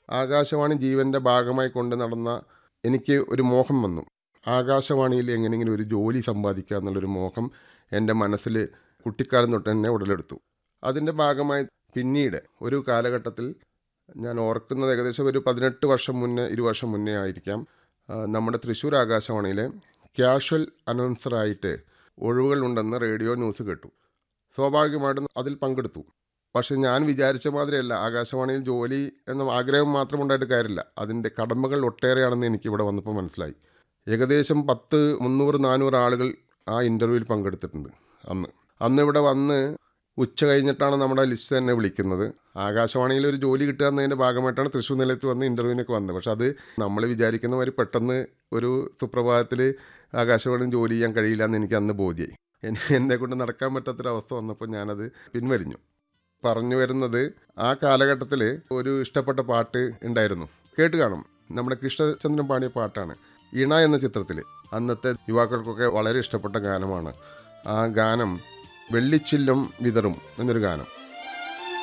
ആകാശവാണി ജീവൻ്റെ ഭാഗമായി കൊണ്ട് നടന്ന എനിക്ക് ഒരു മോഹം വന്നു ആകാശവാണിയിൽ എങ്ങനെയെങ്കിലും ഒരു ജോലി സമ്പാദിക്കുക എന്നുള്ളൊരു മോഹം എൻ്റെ മനസ്സിൽ കുട്ടിക്കാലം തൊട്ട് തന്നെ ഉടലെടുത്തു അതിൻ്റെ ഭാഗമായി പിന്നീട് ഒരു കാലഘട്ടത്തിൽ ഞാൻ ഓർക്കുന്നത് ഏകദേശം ഒരു പതിനെട്ട് വർഷം മുന്നേ ഇരു വർഷം മുന്നേ ആയിരിക്കാം ആ, നമ്മുടെ തൃശ്ശൂർ ആകാശവാണിയിലെ ക്യാഷ്വൽ അനൗൺസറായിട്ട് ഒഴിവുകളുണ്ടെന്ന് റേഡിയോ ന്യൂസ് കേട്ടു സ്വാഭാവികമായിട്ടും അതിൽ പങ്കെടുത്തു പക്ഷെ ഞാൻ വിചാരിച്ച മാതിരിയല്ല ആകാശവാണിയിൽ ജോലി എന്ന ആഗ്രഹം മാത്രം ഉണ്ടായിട്ട് കാര്യമില്ല അതിൻ്റെ കടമകൾ ഒട്ടേറെയാണെന്ന് എനിക്ക് ഇവിടെ വന്നപ്പോൾ മനസ്സിലായി ഏകദേശം പത്ത് മുന്നൂറ് നാനൂറ് ആളുകൾ ആ ഇൻ്റർവ്യൂവിൽ പങ്കെടുത്തിട്ടുണ്ട് അന്ന് അന്ന് ഇവിടെ വന്ന് ഉച്ച കഴിഞ്ഞിട്ടാണ് നമ്മുടെ ലിസ്റ്റ് തന്നെ വിളിക്കുന്നത് ആകാശവാണിയിൽ ഒരു ജോലി കിട്ടുക എന്നതിൻ്റെ ഭാഗമായിട്ടാണ് തൃശ്ശൂർ നിലയത്ത് വന്ന് ഇൻ്റർവ്യൂവിനൊക്കെ വന്നത് പക്ഷെ അത് നമ്മൾ വിചാരിക്കുന്ന മാതിരി പെട്ടെന്ന് ഒരു സുപ്രഭാതത്തിൽ ആകാശവാണിയിൽ ജോലി ചെയ്യാൻ കഴിയില്ല എന്ന് എനിക്ക് അന്ന് ബോധ്യായി എന്നെ എന്നെ കൊണ്ട് നടക്കാൻ പറ്റാത്തൊരവസ്ഥ വന്നപ്പോൾ ഞാനത് പിൻവലിഞ്ഞു പറഞ്ഞു വരുന്നത് ആ കാലഘട്ടത്തിൽ ഒരു ഇഷ്ടപ്പെട്ട പാട്ട് ഉണ്ടായിരുന്നു കേട്ട് കാണും നമ്മുടെ കൃഷ്ണചന്ദ്രൻ പാടിയ പാട്ടാണ് ഇണ എന്ന ചിത്രത്തിൽ അന്നത്തെ യുവാക്കൾക്കൊക്കെ വളരെ ഇഷ്ടപ്പെട്ട ഗാനമാണ് ആ ഗാനം വെള്ളിച്ചില്ലും വിതറും എന്നൊരു ഗാനം